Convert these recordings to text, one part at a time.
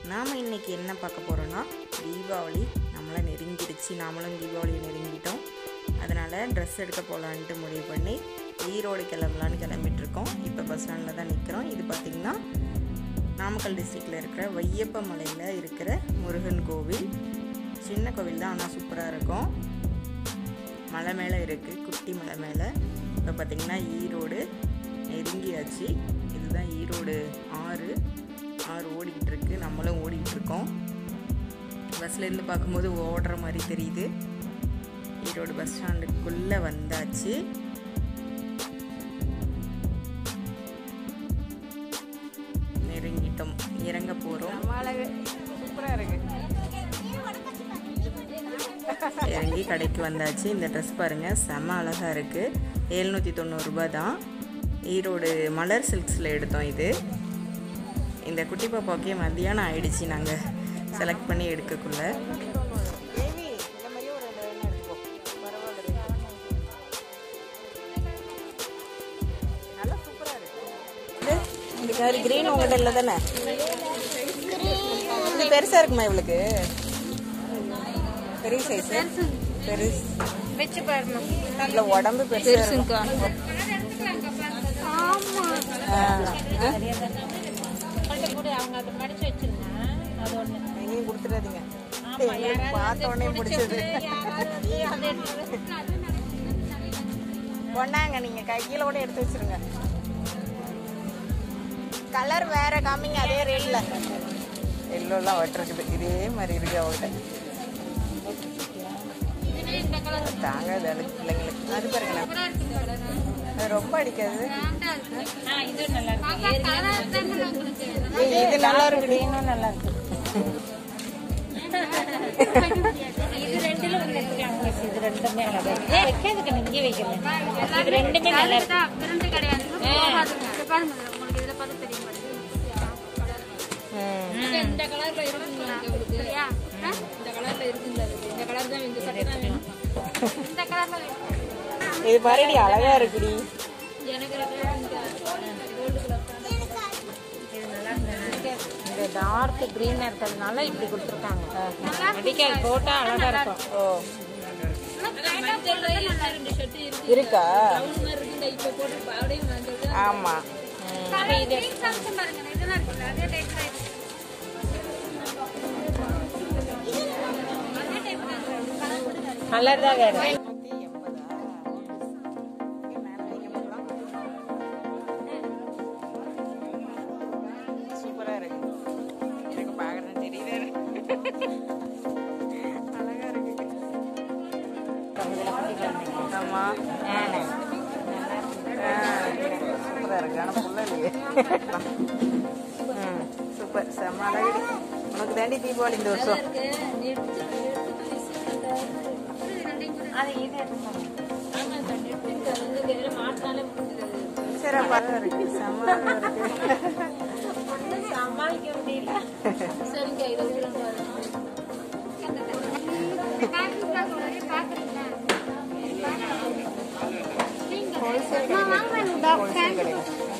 நாம் இன்னைக்கு என்ன பார்க்க போகிறோன்னா தீபாவளி நம்மளை நெருங்கிடுச்சு நாமளும் தீபாவளியை நெருங்கிட்டோம் அதனால் ட்ரெஸ் எடுக்க போகலான்ட்டு முடிவு பண்ணி ஈரோடு கிளம்பலான்னு கிளம்பிட்டுருக்கோம் இப்போ பஸ் ஸ்டாண்டில் தான் நிற்கிறோம் இது பார்த்திங்கன்னா நாமக்கல் டிஸ்ட்ரிக்டில் இருக்கிற வையப்ப மலையில் இருக்கிற முருகன் கோவில் சின்ன கோவில் தான் ஆனால் சூப்பராக இருக்கும் மலை மேலே இருக்குது குட்டி மலை மேலே இப்போ பார்த்திங்கன்னா ஈரோடு நெருங்கியாச்சு இதுதான் ஈரோடு ஆறு ஆறு ஓடிக்கிட்டு இருக்கு நம்மளும் ஓடிக்கிட்டு இருக்கோம் பஸ்லேருந்து பார்க்கும்போது ஓடுற மாதிரி தெரியுது ஈரோடு பஸ் ஸ்டாண்டுக்குள்ளே வந்தாச்சு நெருங்கிட்டோம் இறங்க போகிறோம் சூப்பராக இருக்கு இறங்கி கடைக்கு வந்தாச்சு இந்த ட்ரெஸ் பாருங்கள் செம அழகாக இருக்குது எழுநூற்றி தொண்ணூறுரூபா தான் ஈரோடு மலர் சில்க்ஸில் எடுத்தோம் இது இந்த குட்டி பாப்பாவுக்கே மத்தியானம் ஆயிடுச்சு நாங்கள் செலக்ட் பண்ணி எடுக்கக்குள்ள ஏமி இந்த மாதிரி ஒரு ரெண்டு எண்ணெய் எடுத்துக்கோ பரவாயில்ல நல்லா சூப்பராக இருக்கு இந்த கலர் க்ரீன் உங்கள்கிட்ட இல்லை தானே இது பெருசாக இருக்குமா இவளுக்கு பெரிய சைஸ் பெருசு வச்சு பாருங்க இல்லை உடம்பு பெருசாக இருக்கும் ஆ, ஆ. கூட அவங்க அதை மடிச்சு வச்சிருங்க அது ஒண்ணு எங்கேயும் கொடுத்துடாதீங்க எங்களுக்கு பார்த்த உடனே பிடிச்சது அதை எடுத்து கொண்டாங்க நீங்கள் கையில் கூட எடுத்து வச்சிருங்க கலர் வேற காமிங்க அதே ரேட்டில் எல்லோலாம் வட்டுருக்குது இதே மாதிரி இருக்கு அவங்கள்ட்ட தாங்க அது அழுக்கு பிள்ளைங்களுக்கு அது பாருங்க அது ரொம்ப அடிக்காது ஆ, இது நல்லா இருக்கு ஏய், இது நல்லா இருக்குடி இன்னும் நல்லா இருக்கு இது ரெண்டுல ஒண்ணு எடுத்துக்கலாம் miss. இது ரெண்டுமே நல்லா இருக்கு ஏய், வைக்காதுக்கு இங்கே வைக்கல இது ரெண்டுமே நல்லா இருக்கு பிறந்து கிடையாது போகாதுங்க இதை பாருங்க உங்களுக்கு இதில் பார்த்து தெரியும் பாருங்க இந்த கலர்ல இருக்குங்களா சரியா இந்த கலர்ல இருக்குங்களா இந்த கலர் தான் இந்த சட்டை தான் வேணும் இந்த கலர்ல இது பாருடி அழகா இருக்குடி எனக்கு இருக்கிற இந்த கோல்டு கலர் இந்த டார்க் கிரீனா இருக்கிறதுனால இப்படி கொடுத்துருக்காங்க அடிக்காது போட்டா அழகா இருக்கும் ஓ மஞ்சள் ரெண்டு ஷர்ட் இருக்கு இருக்கா இந்த மாதிரி இருக்கு இந்த இப்போ போட்டு பாவடையும் மஞ்சள் ஆமா அப்ப இது பாருங்க இதெல்லாம் இருக்குல்ல அதே டைப் தான் கலர் தான் வேற சூப்பரா இருக்கு எனக்கு பார்க்கறேன் தெரியுது அழகா இருக்கு ஆமா சூப்பரா இருக்கு ஆனா புள்ள இல்லையே ம், சூப்பர் செம்ம அழகடி உனக்கு தாண்டி தீபாவளி இந்த வருஷம் அது இது மாட்டினாலே சரி அழகா இருக்கு செம்ம அழகா இருக்கு சமாளிக்க முடியல சரிங்க இதை விட்டுருங்க ஹோல்சேல் கடையில்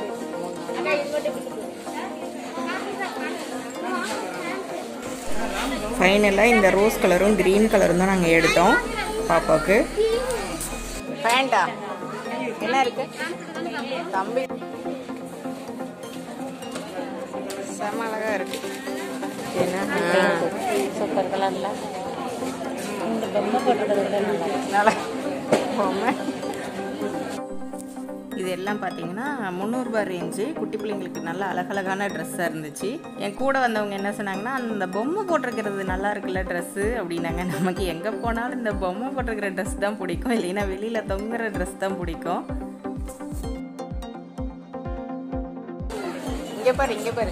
ஃபைனலாக இந்த ரோஸ் கலரும் க்ரீன் கலரும் தான் நாங்கள் எடுத்தோம் பாப்பாவுக்கு பேண்டா என்ன இருக்கு தம்பி செம அழகா இருக்கு என்ன சூப்பர் கலர்ல இந்த பொம்மை போட்டுக்கிறது விட நல்லா இருக்கு. நல்லா பொம்மை இது எல்லாம் பார்த்தீங்கன்னா முந்நூறுபா ரேஞ்சு குட்டி பிள்ளைங்களுக்கு நல்ல அழகழகான ட்ரெஸ்ஸாக இருந்துச்சு என் கூட வந்தவங்க என்ன சொன்னாங்கன்னா அந்த பொம்மை போட்டிருக்கிறது நல்லா இருக்குல்ல ட்ரெஸ்ஸு அப்படின்னாங்க நமக்கு எங்கே போனாலும் இந்த பொம்மை போட்டிருக்கிற ட்ரெஸ் தான் பிடிக்கும் இல்லைன்னா வெளியில் தொங்குற ட்ரெஸ் தான் பிடிக்கும் இங்கே பாரு இங்கே பாரு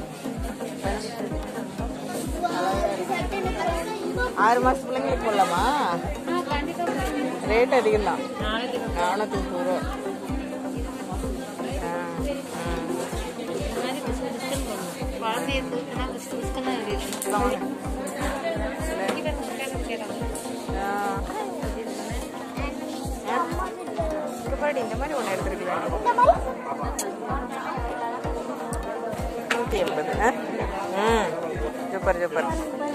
ஆறு மாதம் பிள்ளைங்களுக்கு போடலாமா ரேட் அதிகம் தான் நாளைக்கு நானூற்றி முப்பது ரூபா ஆ, ஆ. இந்த மாதிரி பிசு பிசுன்னு போடணும். குழந்தைய தூக்கினா பிசு பிசுன்னு இருக்கும். இவன் உட்கார்ந்து கேட்டான். ஆ. இங்க பாரு, இந்த மாதிரி ஒன்று எடுத்துருக்கலாம் நூற்றி எண்பது ஆ ம் இங்க சூப்பர் சூப்பர்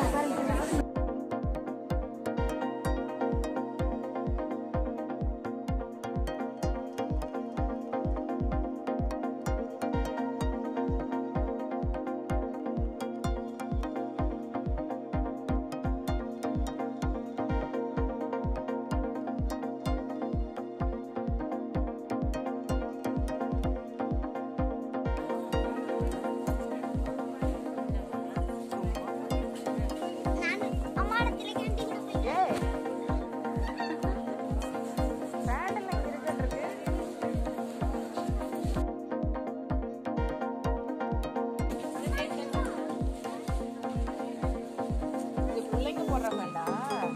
இது பிள்ளைக்கு போடுற வேண்டாம்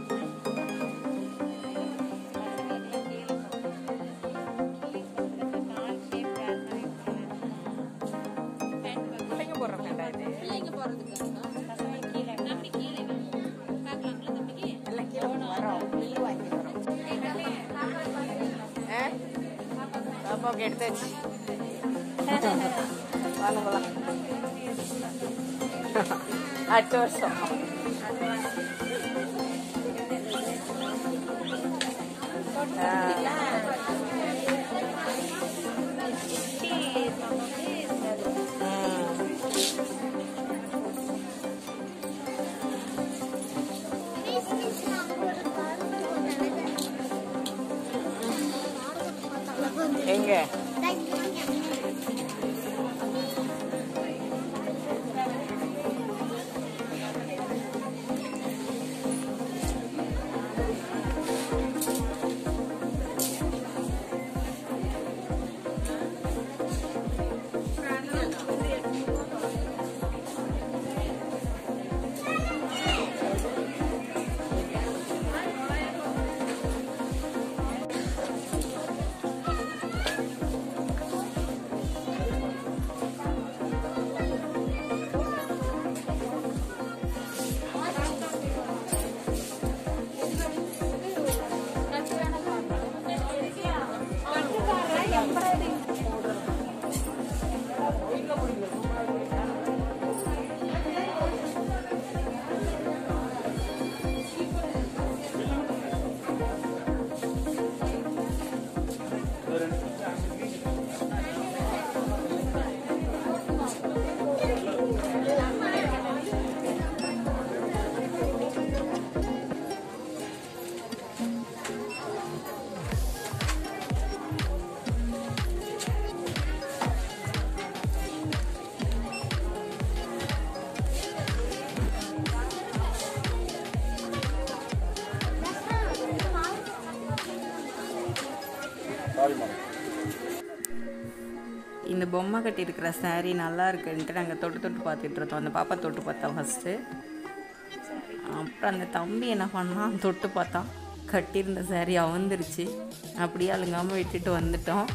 பிள்ளைங்க போடுற வேண்டாம் இது பிள்ளைங்க போறதுக்கு தம்பி கீழே பார்க்கலாம்ல தம்பிக்கு எல்லாம் கீழே வரோம் பில்லு வாங்கி வரோம் ஆ? பாப்பாவுக்கு எடுத்தாச்சு வாங்க போலாம் அடுத்த வருஷம் எங்க இந்த பொம்மை கட்டியிருக்கிற saree நல்லா இருக்குன்ட்டு நாங்கள் தொட்டு தொட்டு பார்த்துட்டு இருந்தோம் அந்த பாப்பா தொட்டு பார்த்தா ஃபஸ்ட்டு அப்புறம் அந்த தம்பி என்ன பண்ணான் தொட்டு பார்த்தான் கட்டியிருந்த saree அவுந்துருச்சு அப்படியே அழுங்காமல் விட்டுட்டு வந்துட்டோம்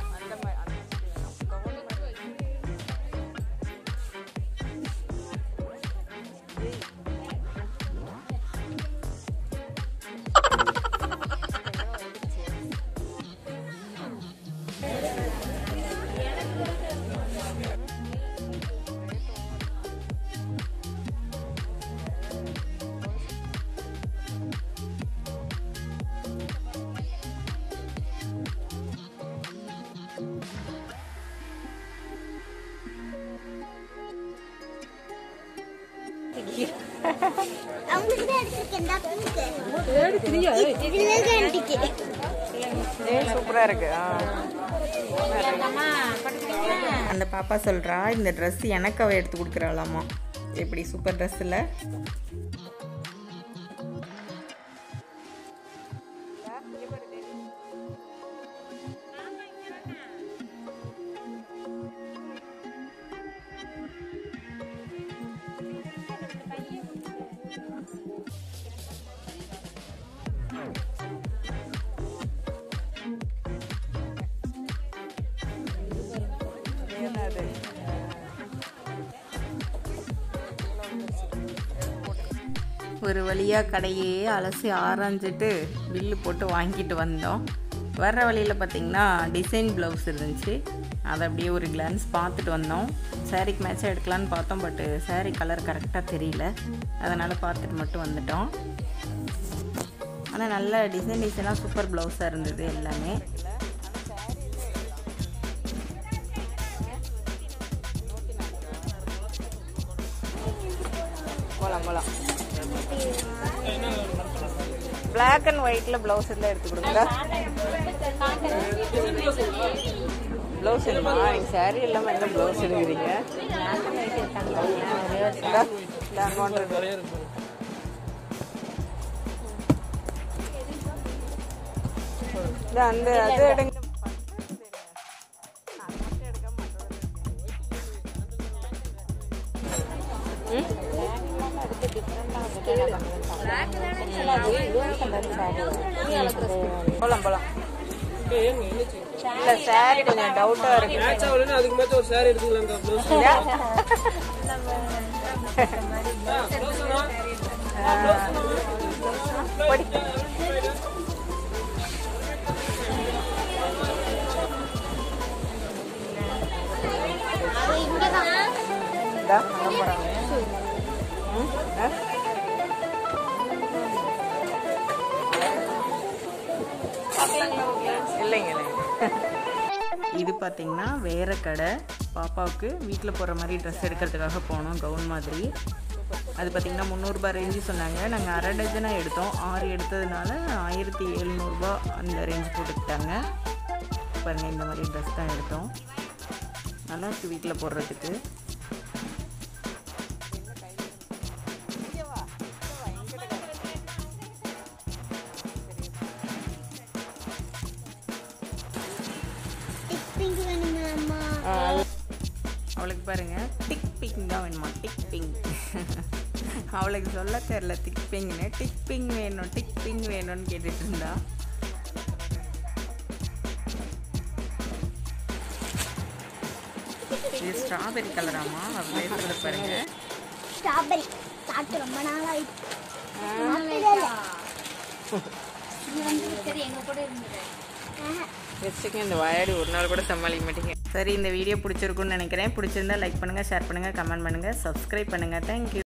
சூப்பரா இருக்கு ஆ. அந்த பாப்பா சொல்கிறா இந்த ட்ரெஸ் எனக்கு அவள் எடுத்து கொடுக்குறாளாமா எப்படி சூப்பர் ட்ரெஸ்ஸில் என்னது ஒரு வழியாக கடையே அலசி ஆராய்ஞ்சிட்டு பில்லு போட்டு வாங்கிட்டு வந்தோம் வர்ற வழியில் பார்த்திங்கன்னா டிசைன் ப்ளவுஸ் இருந்துச்சு அதை அப்படியே ஒரு கிளான்ஸ் பார்த்துட்டு வந்தோம் சாரீக்கு மேட்சாக எடுக்கலான்னு பார்த்தோம் பட்டு saree கலர் கரெக்டாக தெரியல அதனால் பார்த்துட்டு மட்டும் வந்துட்டோம் ஆனால் நல்ல டிசைன் டிசைனாக சூப்பர் ப்ளவுஸாக இருந்தது எல்லாமே போகலாம் போகலாம் பிளாக் அண்ட் ஒயிட்டில் ப்ளவுஸ் இருந்தால் எடுத்து கொடுங்க ப்ளவுஸ் இல்லைம்மா நீங்கள் சாரீ இல்லாமல் என்ன ப்ளவுஸ் எடுக்கிறீங்க இந்தா, இந்தா, அங்க ஒன்று இருக்கு. இந்தா, அந்த அது எடுங்க போலாம் போலாம் இல்ல சாரி கொஞ்சம் டவுட்டா இருக்கு அதுக்கு மேட்ச் ஒரு சாரி எடுத்துக்கலாம் ப்ளவுஸ் இந்தா, அங்க போறாங்க. ம், ஆ? இல்லைங்க இல்லைங்க இது பார்த்திங்கன்னா வேறு கடை பாப்பாவுக்கு வீட்டில் போகிற மாதிரி ட்ரெஸ் எடுக்கிறதுக்காக போனோம் கவுன் மாதிரி அது பார்த்திங்கன்னா முந்நூறுரூபா ரேஞ்சு சொன்னாங்க நாங்கள் அரை டஜனாக எடுத்தோம் ஆறு எடுத்ததுனால ஆயிரத்தி எழுநூறுபா அந்த ரேஞ்ச் போட்டுக்கிட்டாங்க பாருங்கள் இந்த மாதிரி ட்ரெஸ் தான் எடுத்தோம் நல்லா இருக்குது வீட்டில் போடுறதுக்கு அவளுக்கு பாருங்க டிக் பிங் தான் வேணுமா டிக் பிங் அவளுக்கு சொல்ல தெரில டிக் பிங்னு டிக் பிங் வேணும் டிக் பிங் வேணும்னு கேட்டுட்டு இருந்தா இது ஸ்ட்ராபெரி கலராமா அவ பேசுறது பாருங்க ஸ்ட்ராபெரி சாப்பிட்டு ரொம்ப நாள் ஆயிடுச்சு சரி எங்க கூட இருந்தது வச்சுக்க இந்த வாயாடி ஒரு நாள் கூட சமாளிக்க மாட்டேங்க சரி இந்த வீடியோ பிடிச்சிருக்குன்னு நினைக்கிறேன் பிடிச்சிருந்தா லைக் பண்ணுங்கள் ஷேர் பண்ணுங்கள் கமெண்ட் பண்ணுங்கள் சப்ஸ்கிரைப் பண்ணுங்கள் தேங்க்யூ